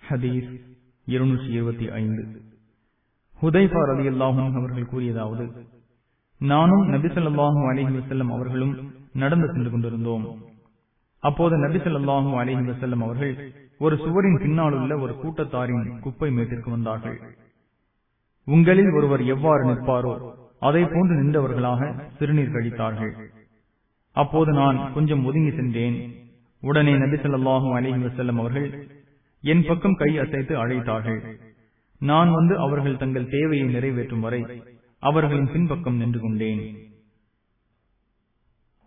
ஹதீஸ் இருநூற்றி இருபத்தி ஐந்து ஹுதைஃபா ரதி அல்லாஹும் அவர்கள் கூறியதாவது நானும் நபிசல்லாஹும் அலிஹி வசல்லம் அவர்களும் நடந்து சென்று கொண்டிருந்தோம் அப்போது நபிசல்லாஹும் அலிஹி வசல்லம் அவர்கள் ஒரு சுவரின் பின்னால் உள்ள ஒரு கூட்டத்தாரின் குப்பை மேட்டிற்கு வந்தார்கள் உங்களில் ஒருவர் எவ்வாறு நிற்பாரோ அதை போன்று நின்றவர்களாக சிறுநீர் கழித்தார்கள் அப்போது நான் கொஞ்சம் ஒதுங்கி சென்றேன் உடனே நபிசல்லாஹும் அலிஹி வசல்லம் அவர்கள் என் பக்கம் கை அசைத்து அழைத்தார்கள் நான் வந்து அவர்கள் தங்கள் தேவையை நிறைவேற்றும் வரை அவர்களின் பின்பக்கம் நின்று கொண்டேன்